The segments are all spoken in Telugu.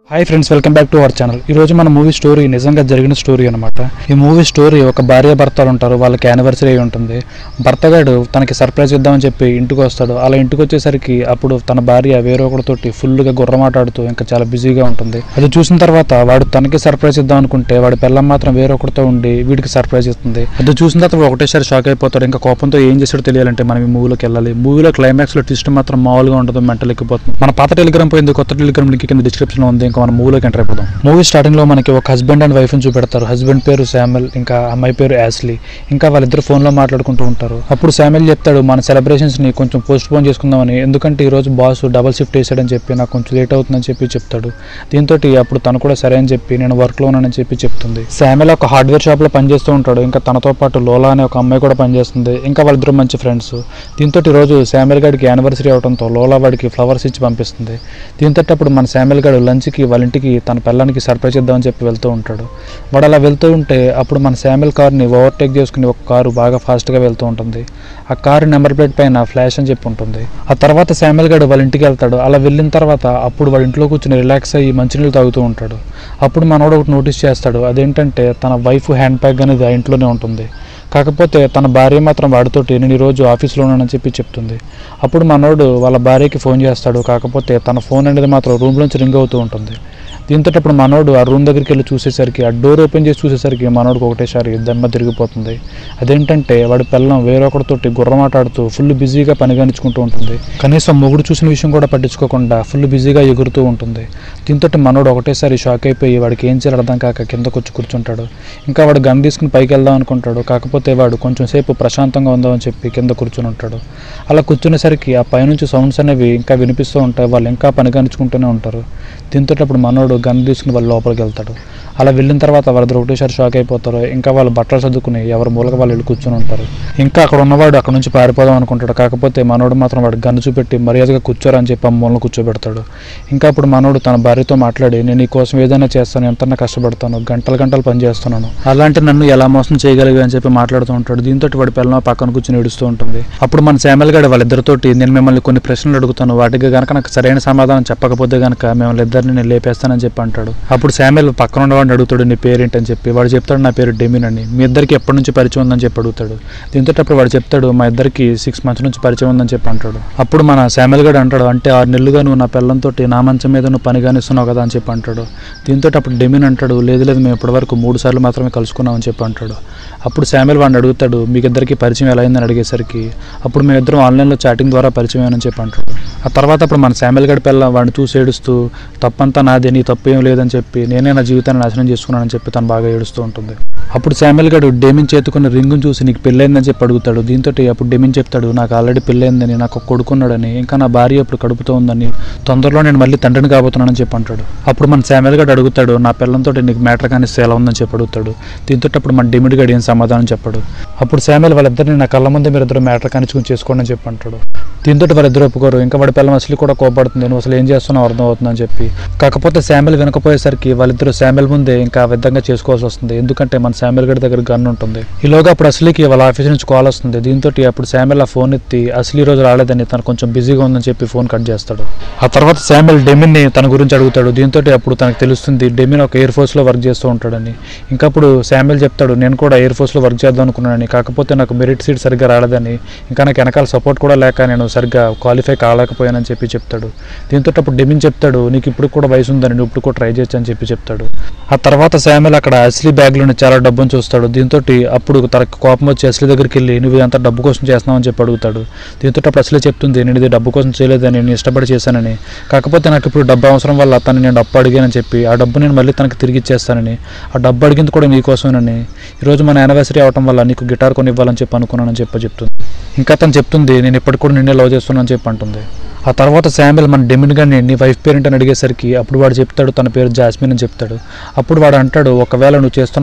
hi friends welcome back to our channel ఈ రోజు మన మూవీ స్టోరీ నిజంగా జరిగిన స్టోరీ అనమాట ఈ మూవీ స్టోరీ ఒక భార్య భర్తలు ఉంటారు వాళ్ళకి యానివర్సరీ అయి ఉంటుంది భర్తగాడు తనకి సర్ప్రైజ్ ఇద్దామని చెప్పి ఇంటికి వస్తాడు అలా ఇంటికి వచ్చేసరికి అప్పుడు తన భార్య వేరే ఒకరితోటి ఫుల్గా గుర్రమాటాడుతూ ఇంకా చాలా బిజీగా ఉంటుంది అది చూసిన తర్వాత వాడు తనకి సర్ప్రైజ్ ఇద్దాం అనుకుంటే వాడి పిల్లం మాత్రం వేరే ఒకరితో ఉండి వీడికి సర్ప్రైజ్ ఇస్తుంది అది చూసిన తర్వాత వాడు ఒకటేసారి షాక్ అయిపోతాడు ఇంకా కోపంతో ఏం చేస్తాడో తెలియాలంటే మనం ఈ మూవీలోకి వెళ్ళాలి మూవీలో క్లైమాక్స్ లో ట్విస్ట్ మాత్రం మామూలుగా ఉండదు మెంటల్ ఎక్కిపోతుంది మన పాత టెలిగ్రామ్ పోయింది కొత్త టెలిగ్రామ్ లింక్ కింద డిస్క్రిప్షన్ లో ఉంది ఇంకా మన మూవీలోకి ఎంటర్ అయిపోదాం మూవీ స్టార్టింగ్ లో మనకి ఒక హస్బెండ్ అండ్ వైఫ్ ని చూపెడతారు హస్బెండ్ పేరు శామెల్ ఇంకా అమ్మాయి పేరు యాస్లీ ఇంకా వాళ్ళిద్దరు ఫోన్ లో మాట్లాడుకుంటూ ఉంటారు అప్పుడు శామెల్ చెప్తాడు మన సెలబ్రేషన్స్ ని కొంచెం పోస్ట్ పోన్ చేసుకుందామని ఎందుకంటే ఈ రోజు బాస్ డబల్ షిఫ్ట్ వేసాడని చెప్పి నాకు కొంచెం లేట్ అవుతుందని చెప్పి చెప్తాడు దీంతో అప్పుడు తను కూడా సరే అని చెప్పి నేను వర్క్ లో ఉన్నానని చెప్పి చెప్తుంది శామెల్ ఒక హార్డ్వేర్ షాప్ లో పనిచేస్తూ ఉంటాడు ఇంకా తనతో పాటు లోలా అనే ఒక అమ్మాయి కూడా పనిచేస్తుంది ఇంకా వాళ్ళిద్దరు మంచి ఫ్రెండ్స్ దీంతో ఈ రోజు శామెల్ గడికి యానివర్సరీ అవడంతో లోలా వాడికి ఫ్లవర్స్ ఇచ్చి పంపిస్తుంది దీంతో అప్పుడు మన శామెల్ గడు లంచ్కి వాళ్ళ ఇంటికి తన పిల్లానికి సర్ప్రైజ్ ఇద్దామని చెప్పి వెళ్తూ ఉంటాడు వాడు అలా వెళ్తూ ఉంటే అప్పుడు మన శామెల్ కార్ని ఓవర్టేక్ చేసుకుని ఒక కారు బాగా ఫాస్ట్గా వెళ్తూ ఉంటుంది ఆ కారు నెంబర్ ప్లేట్ పైన ఫ్లాష్ అని చెప్పి ఉంటుంది ఆ తర్వాత శామెల్ గడు వాళ్ళ ఇంటికి వెళ్తాడు అలా వెళ్ళిన తర్వాత అప్పుడు వాడి ఇంట్లో కూర్చొని రిలాక్స్ అయ్యి మంచినీళ్ళు తాగుతూ ఉంటాడు అప్పుడు మనోడు ఒకటి నోటీస్ చేస్తాడు అదేంటంటే తన వైఫ్ హ్యాండ్ బ్యాగ్ అనేది ఆ ఇంట్లోనే ఉంటుంది కాకపోతే తన భార్య మాత్రం వాడితోటి నేను ఈరోజు ఆఫీస్లో ఉన్నానని చెప్పి చెప్తుంది అప్పుడు మనోడు వాళ్ళ భార్యకి ఫోన్ చేస్తాడు కాకపోతే తన ఫోన్ అనేది మాత్రం రూమ్లోంచి రింగ్ అవుతూ ఉంటుంది దీంతో అప్పుడు మనోడు ఆ రూమ్ దగ్గరికి వెళ్ళి చూసేసరికి ఆ డోర్ ఓపెన్ చేసి చూసేసరికి మనోడికి ఒకటేసారి దమ్మ తిరిగిపోతుంది అదేంటంటే వాడి పిల్లం వేరొకరితోటి గుర్రమాటాడుతూ ఫుల్ బిజీగా పనిగానించుకుంటూ ఉంటుంది కనీసం మొగుడు చూసిన విషయం కూడా పట్టించుకోకుండా ఫుల్ బిజీగా ఎగురుతూ ఉంటుంది దీంతో మనోడు ఒకటేసారి షాక్ అయిపోయి వాడికి ఏం చేయాలి అర్థం కాక కిందకు వచ్చి కూర్చుంటాడు ఇంకా వాడు గన్ తీసుకుని పైకి వెళ్దాం అనుకుంటాడు కాకపోతే వాడు కొంచెం సేపు ప్రశాంతంగా ఉందామని చెప్పి కింద కూర్చుని ఉంటాడు అలా కూర్చునేసరికి ఆ పైనుంచి సౌండ్స్ అనేవి ఇంకా వినిపిస్తూ ఉంటాయి వాళ్ళు ఇంకా పనిగానించుకుంటూనే ఉంటారు దీంతో అప్పుడు మనోడు గన్ తీసుకుని వాళ్ళు లోపలికి వెళ్తాడు అలా వెళ్ళిన తర్వాత వాళ్ళిద్దరు ఒకటేసారి షాక్ అయిపోతారు ఇంకా వాళ్ళు బట్టలు సర్దుకుని ఎవరి మూలక వాళ్ళు వెళ్ళి కూర్చొని ఉంటారు ఇంకా అక్కడ ఉన్నవాడు అక్కడ నుంచి పారిపోదాం అనుకుంటాడు కాకపోతే మనోడు మాత్రం వాడు గన్ను చూపెట్టి మర్యాదగా కూర్చోరని చెప్పి ఆ మూలను కూర్చోబెడతాడు ఇంకా అప్పుడు మనోడు తన భార్యతో మాట్లాడి నేను నీ కోసం ఏదైనా చేస్తాను ఎంతన్నా కష్టపడతాను గంటలు గంటలు పని చేస్తున్నాను అలాంటి నన్ను ఎలా మోసం చేయగలిగా అని చెప్పి మాట్లాడుతూ ఉంటాడు దీంతో వాడి పిల్లల పక్కన కూర్చొని ఏడుస్తూ ఉంటుంది అప్పుడు మన శామెల్ గడ వాళ్ళిద్దరితోటి నేను మిమ్మల్ని కొన్ని ప్రశ్నలు అడుగుతాను వాటికి గనక నాకు సరైన సమాధానం చెప్పకపోతే గనక మిమ్మల్ని ఇద్దరిని నేను లేపేస్తానని చెప్పి అంటాడు అప్పుడు శామెల్ పక్కన ఉన్నవాడిని అడుగుతాడు నీ పేరేంటని చెప్పి వాడు చెప్తాడు నా పేరు డెమిన్ అని మీ ఇద్దరికి ఎప్పటి నుంచి పరిచయం ఉందని చెప్పి అడుగుతాడు దీంతో అప్పుడు వాడు చెప్తాడు మా ఇద్దరికి సిక్స్ మంత్స్ నుంచి పరిచయం ఉందని చెప్పి అంటాడు అప్పుడు మన శామెల్ గడు అంటాడు అంటే ఆరు నెలలుగా నువ్వు నా పిల్లంతో నా మంచం మీద నువ్వు పని కానిస్తున్నావు కదా అని చెప్పి అంటాడు దీంతో అప్పుడు డెమిన్ అంటాడు లేదు లేదు మేము ఇప్పటివరకు మూడు సార్లు మాత్రమే కలుసుకున్నాం అని చెప్పి అంటాడు అప్పుడు శామెల్ వాడిని అడుగుతాడు మీకు ఇద్దరికి పరిచయం ఎలా అయిందని అడిగేసరికి అప్పుడు మేము ఇద్దరం ఆన్లైన్లో చాటింగ్ ద్వారా పరిచయం అని చెప్పి అంటాడు ఆ తర్వాత అప్పుడు మన శామెల్ గడి పిల్ల వాడిని చూసి ఏడుస్తూ తప్పంతా నాదే నీ తప్పు ఏం లేదని చెప్పి నేనే నా జీవితాన్ని నాశనం చేసుకున్నానని చెప్పి తను బాగా ఏడుస్తూ ఉంటుంది అప్పుడు శామెల్ గడు డెమిన్ చేతుకున్న రింగుని చూసి నీకు పెళ్ళైందని చెప్పి అడుగుతాడు దీంతో అప్పుడు డెమిన్ చెప్తాడు నాకు ఆల్రెడీ పెళ్ళైందని నాకు ఒక కొడుకున్నాడని ఇంకా నా భార్య ఇప్పుడు కడుపుతో ఉందని తొందరలో నేను మళ్ళీ తండ్రిని కాబోతున్నానని చెప్పి అంటాడు అప్పుడు మన శామెల్ గడు అడుగుతాడు నా పిల్లలతో నీకు మ్యాటర్ కానీ ఎలా ఉందని చెప్పి అడుగుతాడు దీంతో అప్పుడు మన డెమిడ్ గడు ఏం సమాధానం చెప్పాడు అప్పుడు శామెల్ వాళ్ళిద్దరిని నా కళ్ళ ముందే మీరు ఇద్దరు మ్యాటర్ కానిచ్చుకుని చేసుకోండి అని చెప్పి అంటాడు దీంతో వాళ్ళిద్దరు ఒప్పుకోరు ఇంకా వాడి పిల్లలు అసలు కూడా కోపడుతుంది నువ్వు అసలు ఏం చేస్తున్నావు అర్థం అవుతుందని చెప్పి కాకపోతే శామెల్ వినకపోయేసరికి వాళ్ళిద్దరు శామెల్ ముందే ఇంకా ఆ విధంగా చేసుకోవాల్సి వస్తుంది ఎందుకంటే మన శామెల్ గడి దగ్గర గన్ ఉంటుంది ఈలోగా అప్పుడు అసలుకి వాళ్ళ ఆఫీస్ నుంచి కాల్ వస్తుంది దీంతో అప్పుడు శామెల్ ఆ ఫోన్ ఎత్తి అసలు ఈ రోజు రాలేదని తను కొంచెం బిజీగా ఉందని చెప్పి ఫోన్ కట్ చేస్తాడు ఆ తర్వాత శామెల్ డెమిన్ ని తన గురించి అడుగుతాడు దీంతో అప్పుడు తనకు తెలుస్తుంది డెమిన్ ఒక ఎయిర్ ఫోర్స్ లో వర్క్ చేస్తూ ఉంటాడని ఇంకా అప్పుడు శామెల్ చెప్తాడు నేను కూడా ఎయిర్ ఫోర్స్ లో వర్క్ చేద్దాం అనుకున్నానని కాకపోతే నాకు మెరిట్ సీట్ సరిగ్గా రాలేదని ఇంకా నాకు వెనకాల సపోర్ట్ కూడా లేక నేను సరిగ్గా క్వాలిఫై కాలేకపోయానని చెప్పి చెప్తాడు దీంతో అప్పుడు డెమిన్ చెప్తాడు నీకు ఇప్పుడు కూడా వయసు ఉందని నువ్వు ఇప్పుడు కూడా ట్రై చేయొచ్చు అని చెప్పి చెప్తాడు ఆ తర్వాత శామెల్ అక్కడ అస్లీ బ్యాగ్లోని చాలా డబ్బును చూస్తాడు దీంతో అప్పుడు తనకు కోపం వచ్చి అస్లీ దగ్గరికి వెళ్ళి నువ్వు ఇదంతా డబ్బు కోసం చేస్తున్నావు అని చెప్పి అడుగుతాడు దీంతో అప్పుడు అసలే చెప్తుంది నేను ఇది డబ్బు కోసం చేయలేదని నేను ఇష్టపడి చేశానని కాకపోతే నాకు ఇప్పుడు డబ్బు అవసరం వల్ల తను నేను డబ్బు అడిగానని చెప్పి ఆ డబ్బు నేను మళ్ళీ తనకి తిరిగి ఇచ్చేస్తానని ఆ డబ్బు అడిగింది కూడా నీకోసమేనని ఈరోజు మన యానివర్సరీ అవటం వల్ల నీకు గిటార్ కొని ఇవ్వాలని చెప్పి అనుకున్నానని చెప్పి చెప్తుంది ఇంకా తను చెప్తుంది నేను ఇప్పటికి కూడా నిన్నే లవ్ చేస్తున్నానని చెప్పి అంటుంది ఆ తర్వాత శామ్యుల్ మన డెమిన్ గారిని నీ వైఫ్ పేరెంట్ అని అడిగేసరికి అప్పుడు వాడు చెప్తాడు తన పేరు జాస్మిన్ అని చెప్తాడు అప్పుడు వాడు అంటాడు ఒకవేళ నువ్వు చేస్తున్న పని గురించి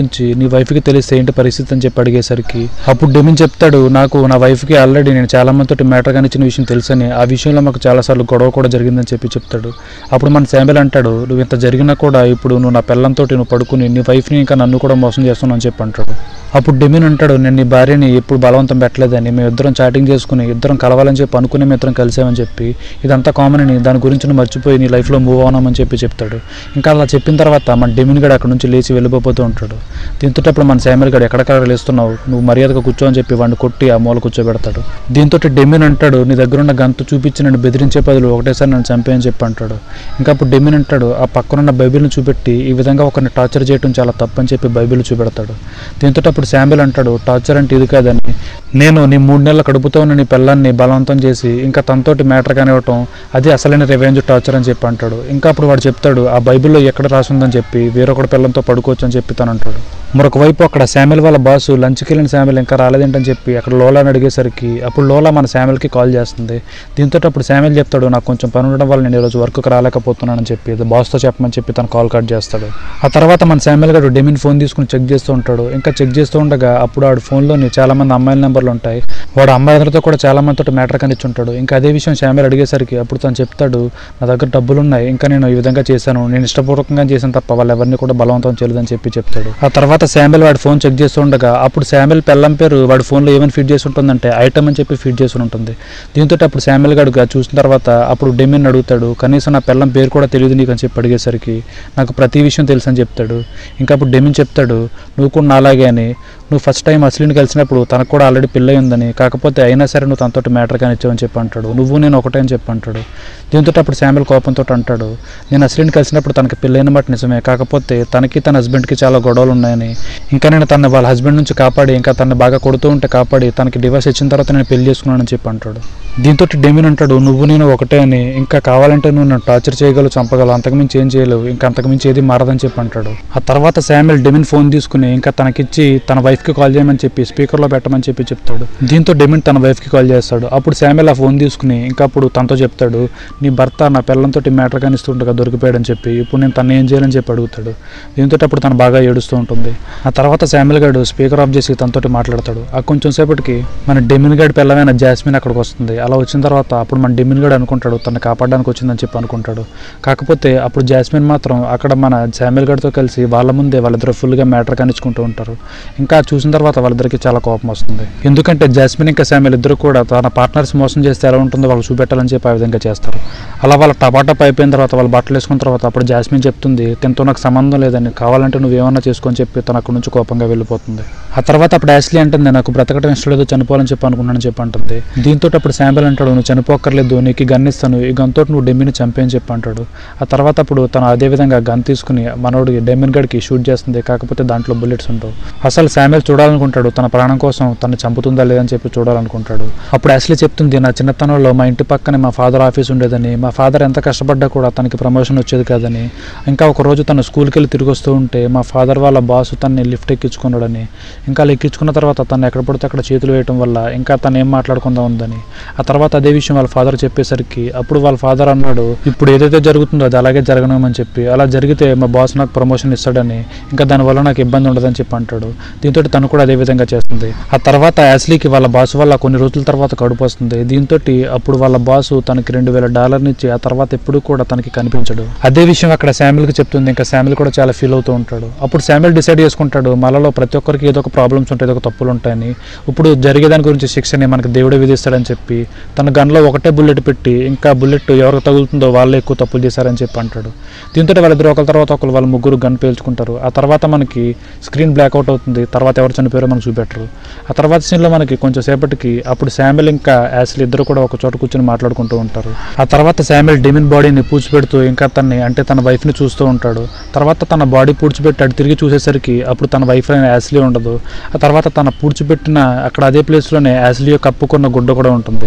గురించి నీ వైఫ్కి తెలిస్తే ఏంటి పరిస్థితి అని చెప్పి అడిగేసరికి అప్పుడు డెమిన్ చెప్తాడు నాకు నా వైఫ్కి ఆల్రెడీ నేను చాలా మందితో మ్యాటర్ కానిచ్చిన విషయం తెలుసని ఆ విషయంలో మాకు చాలాసార్లు గొడవ కూడా జరిగిందని చెప్పి చెప్తాడు అప్పుడు మన శాంబెల్ అంటాడు నువ్వు ఇంత జరిగినా కూడా ఇప్పుడు నువ్వు నా పిల్లంతో నువ్వు పడుకుని నీ వైఫ్ని ఇంకా నన్ను కూడా మోసం చేస్తున్నావు అని చెప్పి అంటాడు అప్పుడు డెమిన్ అంటాడు నేను నీ భార్యని ఎప్పుడు బలవంతం పెట్టలేదని మేము ఇద్దరం చాటింగ్ చేసుకుని ఇద్దరం కలవాలని చెప్పి అనుకుని మేము ఇద్దరం కలిసామని చెప్పి ఇదంతా కామన్ అని దాని గురించి నువ్వు మర్చిపోయి నీ లైఫ్లో మూవ్ అవునామని చెప్పి చెప్తాడు ఇంకా అలా చెప్పిన తర్వాత మన డెమిన్ గడు అక్కడ నుంచి లేచి వెళ్ళిపోతూ ఉంటాడు దీంతో అప్పుడు మన శామ్యుల్ గడు ఎక్కడికక్కడ లేస్తున్నావు నువ్వు మర్యాదగా కూర్చో అని చెప్పి వాడిని కొట్టి ఆ మూల కూర్చోబెడతాడు దీంతో డెమిన్ అంటాడు నీ దగ్గర ఉన్న గంతు చూపించి నన్ను బెదిరించే బదులు ఒకటేసారి నన్ను చంపేయని చెప్పి అంటాడు ఇంకా అప్పుడు డెమిన్ అంటాడు ఆ పక్కనున్న బైబిల్ని చూపెట్టి ఈ విధంగా ఒకరిని టార్చర్ చేయడం చాలా తప్పని చెప్పి బైబిల్ చూపెడతాడు దీంతో అప్పుడు శాంబిల్ అంటాడు టార్చర్ అంటే ఇది కాదని నేను నీ మూడు నెలల కడుపుతో ఉన్న నీ పిల్లల్ని బలవంతం చేసి ఇంకా తనతోటి మ్యాటర్ కానివ్వటం అది అసలైన రివెంజ్ టార్చర్ అని చెప్పి అంటాడు ఇంకా అప్పుడు వాడు చెప్తాడు ఆ బైబిల్లో ఎక్కడ రాసిందని చెప్పి వేరొకటి పిల్లలతో పడుకోవచ్చు అని చెప్పి తను అంటాడు మరొక వైపు అక్కడ శామ్యుల్ వాళ్ళ బాసు లంచ్కి వెళ్ళిన శామ్యుల్ ఇంకా రాలేదేంటని చెప్పి అక్కడ లోలాని అడిగేసరికి అప్పుడు లోలా మన శామ్యుల్కి కాల్ చేస్తుంది దీంతో అప్పుడు శామ్యుల్ చెప్తాడు నాకు కొంచెం పని ఉండడం వల్ల నేను ఈరోజు వర్క్కి రాలేకపోతున్నానని చెప్పి ఇది బాస్తో చెప్పమని చెప్పి తను కాల్ కట్ చేస్తాడు ఆ తర్వాత మన శామ్యుల్ గారు డెమిన్ ఫోన్ తీసుకుని చెక్ చేస్తూ ఉంటాడు ఇంకా చెక్ చేస్తూ ఉండగా అప్పుడు ఆడు ఫోన్లోని చాలా మంది అమ్మాయిల నెంబర్లు ఉంటాయి వాడు అమ్మాయిలతో కూడా చాలా మందితో మ్యాటర్ కనిచ్చుంటాడు ఇంకా అదే విషయం శామ్యుల్ అడిగేసరికి అప్పుడు తను చెప్తాడు నా దగ్గర డబ్బులు ఉన్నాయి ఇంకా నేను ఈ విధంగా చేశాను నేను ఇష్టపూర్వకంగా చేశాను తప్ప వాళ్ళు ఎవరిని కూడా బలవంతం చేయలేదని చెప్పి చెప్తాడు ఆ తర్వాత శామ్యుల్ వాడి ఫోన్ చెక్ చేస్తూ ఉండగా అప్పుడు శామ్యుల్ పెళ్ళం పేరు వాడి ఫోన్లో ఏమైనా ఫీడ్ చేసి ఉంటుందంటే ఐటమ్ అని చెప్పి ఫీడ్ చేసి ఉంటుంది దీంతో అప్పుడు శామ్యుల్ గడు చూసిన తర్వాత అప్పుడు డెమిన్ అడుగుతాడు కనీసం నా పిల్లం పేరు కూడా తెలియదు నీకు అని చెప్పి అడిగేసరికి నాకు ప్రతి విషయం తెలుసు అని చెప్తాడు ఇంకా అప్పుడు డెమిన్ చెప్తాడు నువ్వు కూడా నాలాగే అని నువ్వు ఫస్ట్ టైం అసలుని కలిసినప్పుడు తనకు కూడా ఆల్రెడీ పెళ్ళై ఉందని కాకపోతే అయినా సరే నువ్వు తనతో మ్యాటర్ కానిచ్చావని చెప్పి అంటాడు నువ్వు నేను ఒకటే అని చెప్పి అంటాడు దీంతో అప్పుడు శామ్యుల్ కోపంతో అంటాడు నేను అసలుని కలిసినప్పుడు తనకి పెళ్ళైన మాట నిజమే కాకపోతే తనకి తన హస్బెండ్కి చాలా గొడవలు ఉన్నాయని ఇంకా నేను తన వాళ్ళ హస్బెండ్ నుంచి కాపాడి ఇంకా తనని బాగా కొడుతూ ఉంటే కాపాడి తనకి డివోర్స్ ఇచ్చిన తర్వాత నేను పెళ్లి చేసుకున్నానని చెప్పి అంటాడు దీంతో డెమిన్ అంటాడు నువ్వు నేను ఒకటే అని ఇంకా కావాలంటే నువ్వు నన్ను టార్చర్ చేయగలవు చంపగలవు అంతకుమించి ఏం చేయలేవు ఇంకా అంతకుమించి ఏది మారదని చెప్పి అంటాడు ఆ తర్వాత శామ్యుల్ డెమిన్ ఫోన్ తీసుకుని ఇంకా తనకిచ్చి తన వైఫ్కి కాల్ చేయమని చెప్పి స్పీకర్లో పెట్టమని చెప్పి చెప్తాడు దీంతో డెమిన్ తన వైఫ్కి కాల్ చేస్తాడు అప్పుడు శామ్యుల్ ఆ ఫోన్ తీసుకుని ఇంకా అప్పుడు తనతో చెప్తాడు నీ భర్త నా పిల్లలతో మ్యాటర్ కానిస్తుండగా దొరికిపోయాడని చెప్పి ఇప్పుడు నేను తను ఏం చేయాలని చెప్పి అడుగుతాడు దీంతో అప్పుడు తను బాగా ఏడుస్తూ ఉంటుంది ఆ తర్వాత శామ్యుల్ గారు స్పీకర్ ఆఫ్ చేసి తనతోటి మాట్లాడతాడు ఆ కొంచెం సేపటికి మన డెమిన్ గడ్ పిల్లమైన జాస్మిన్ అక్కడికి వస్తుంది అలా వచ్చిన తర్వాత అప్పుడు మన డెమిన్ గడ్ అనుకుంటాడు తను కాపాడడానికి వచ్చిందని చెప్పి అనుకుంటాడు కాకపోతే అప్పుడు జాస్మిన్ మాత్రం అక్కడ మన శామ్యుల్ గడ్తో కలిసి వాళ్ళ ముందే వాళ్ళిద్దరు ఫుల్గా మ్యాటర్ కానిచ్చుకుంటూ ఉంటారు ఇంకా చూసిన తర్వాత వాళ్ళిద్దరికి చాలా కోపం వస్తుంది ఎందుకంటే జాస్మిన్ ఇంకా శామ్యుల్ ఇద్దరు కూడా తన పార్ట్నర్స్ మోసం చేస్తే ఎలా ఉంటుందో వాళ్ళు చూపెట్టాలని చెప్పి ఆ విధంగా చేస్తారు అలా వాళ్ళ టపాటప్ అయిపోయిన తర్వాత వాళ్ళు బట్టలు వేసుకున్న తర్వాత అప్పుడు జాస్మిన్ చెప్తుంది తనతో నాకు సంబంధం లేదని కావాలంటే నువ్వు ఏమన్నా చేసుకొని చెప్పి తన అక్కడి నుంచి కోపంగా వెళ్ళిపోతుంది ఆ తర్వాత అప్పుడు యాస్లీ అంటుంది నాకు బ్రతకడం ఇష్టం లేదు చనిపోవాలని చెప్పి అనుకున్నానని చెప్పి అంటుంది దీంతో అప్పుడు శాంబల్ అంటాడు నువ్వు చనిపోక్కర్లేదు నీకు ఈ గన్ ఇస్తాను ఈ గన్తో నువ్వు డెమ్మిని చంపేయని చెప్పి అంటాడు ఆ తర్వాత అప్పుడు తను అదే విధంగా గన్ తీసుకుని మనోడు డెమ్మిన్ గడికి షూట్ చేస్తుంది కాకపోతే దాంట్లో బుల్లెట్స్ ఉంటావు అసలు శామ్యుల్ చూడాలనుకుంటాడు తన ప్రాణం కోసం తను చంపుతుందా లేదని చెప్పి చూడాలనుకుంటాడు అప్పుడు యాస్లీ చెప్తుంది నా చిన్నతనంలో మా ఇంటి పక్కనే మా ఫాదర్ ఆఫీస్ ఉండేదని మా ఫాదర్ ఎంత కష్టపడ్డా కూడా తనకి ప్రమోషన్ వచ్చేది కాదని ఇంకా ఒక రోజు తను స్కూల్కి వెళ్ళి తిరిగి వస్తూ ఉంటే మా ఫాదర్ వాళ్ళ బాస్ తనని లిఫ్ట్ ఎక్కించుకున్నాడని ఇంకా అలా ఎక్కించుకున్న తర్వాత తను ఎక్కడ పడితే అక్కడ చేతులు వేయటం వల్ల ఇంకా తను ఏం మాట్లాడకుండా ఉందని ఆ తర్వాత అదే విషయం వాళ్ళ ఫాదర్ చెప్పేసరికి అప్పుడు వాళ్ళ ఫాదర్ అన్నాడు ఇప్పుడు ఏదైతే జరుగుతుందో అది అలాగే జరగనమని చెప్పి అలా జరిగితే మా బాస్ నాకు ప్రమోషన్ ఇస్తాడని ఇంకా దానివల్ల నాకు ఇబ్బంది ఉండదని చెప్పి అంటాడు దీంతో తను కూడా అదే విధంగా చేస్తుంది ఆ తర్వాత యాస్లీకి వాళ్ళ బాస్ వల్ల కొన్ని రోజుల తర్వాత కడుపు వస్తుంది దీంతో అప్పుడు వాళ్ళ బాసు తనకి రెండు వేల డాలర్ని ఇచ్చి ఆ తర్వాత ఎప్పుడు కూడా తనకి కనిపించడు అదే విషయం అక్కడ శామ్యుల్కి చెప్తుంది ఇంకా శామ్యుల్ కూడా చాలా ఫీల్ అవుతూ ఉంటాడు అప్పుడు శామ్యుల్ డిసైడ్ చేసుకుంటాడు మనలో ప్రతి ఒక్కరికి ఏదో ఒక ప్రాబ్లమ్స్ ఉంటాయి ఏదో ఒక తప్పులు ఉంటాయని ఇప్పుడు జరిగే దాని గురించి శిక్షని మనకి దేవుడే విధిస్తాడని చెప్పి తన గన్లో ఒకటే బుల్లెట్ పెట్టి ఇంకా బుల్లెట్ ఎవరికి తగులుతుందో వాళ్ళే ఎక్కువ తప్పులు చేశారని చెప్పి అంటాడు దీంతో వాళ్ళిద్దరు ఒకరి తర్వాత ఒకరు వాళ్ళ ముగ్గురు గన్ పేల్చుకుంటారు ఆ తర్వాత మనకి స్క్రీన్ బ్లాక్ అవుట్ అవుతుంది తర్వాత ఎవరు చనిపోయారో మనకు చూపెట్టరు ఆ తర్వాత సీన్లో మనకి కొంచెం సేపటికి అప్పుడు శామ్యుల్ ఇంకా యాసిల్ ఇద్దరు కూడా ఒక చోట కూర్చొని మాట్లాడుకుంటూ ఉంటారు ఆ తర్వాత శామ్యుల్ డెమిన్ బాడీని పూడ్చిపెడుతూ ఇంకా తన్ని అంటే తన వైఫ్ని చూస్తూ ఉంటాడు తర్వాత తన బాడీ పూడ్చిపెట్టి అటు తిరిగి చూసేసరికి అప్పుడు తన వైఫ్ అయిన యాసిలీ ఉండదు ఆ తర్వాత తన పూడ్చిపెట్టిన అక్కడ అదే ప్లేస్లోనే యాసిలియో కప్పుకున్న గుడ్డ కూడా ఉంటుంది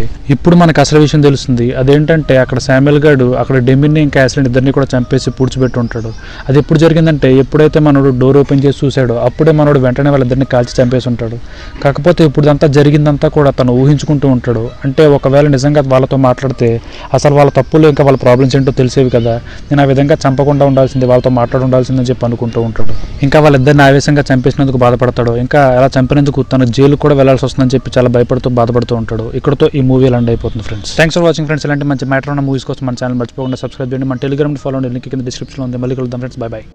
ఇప్పుడు మనకు అసలు విషయం తెలుస్తుంది అదేంటంటే అక్కడ శామ్యుల్ గాడు అక్కడ డెమిన్ని ఇంకా యాసిడ్ ఇద్దరిని కూడా చంపేసి పూడ్చిపెట్టి ఉంటాడు అది ఎప్పుడు జరిగిందంటే ఎప్పుడైతే మనోడు డోర్ ఓపెన్ చేసి చూశాడో అప్పుడే మనోడు వెంటనే వాళ్ళిద్దరిని కాల్చి చంపేసి ఉంటాడు కాకపోతే ఇప్పుడు ఇదంతా జరిగిందంతా కూడా తను ఊహించుకుంటూ ఉంటాడు అంటే ఒకవేళ నిజంగా వాళ్ళతో మాట్లాడితే అసలు వాళ్ళ తప్పులు ఇంకా వాళ్ళ ప్రాబ్లమ్స్ ఏంటో తెలిసేవి కదా నేను ఆ విధంగా చంపకుండా ఉండాల్సింది వాళ్ళతో మాట్లాడి ఉండాల్సిందని చెప్పి అనుకుంటూ ఉంటాడు ఇంకా వాళ్ళిద్దరిని ఆవేశంగా చంపేసినందుకు బాధపడతాడు ఇంకా అలా చంపినందుకు తను జైలు కూడా వెళ్లాల్సి వస్తుందని చెప్పి చాలా భయపడుతూ బాధపడుతూ ఉంటాడు ఇక్కడతో ఈ మూవీ ల్యాండ్ అయిపోతుంది friends thanks for watching friends ఇలాంటి మంచి మ్యాటర్ ఉన్న మూవీస్ కోసం మన ఛానల్ మర్చిపోకుండా సబ్స్క్రైబ్ చేయండి మన టెలిగ్రామ్ ఫాలో లింక్ కింద డిస్క్రిప్షన్ ఉంది మళ్ళీ కలుద్దాం ఫ్రెండ్స్ బై బై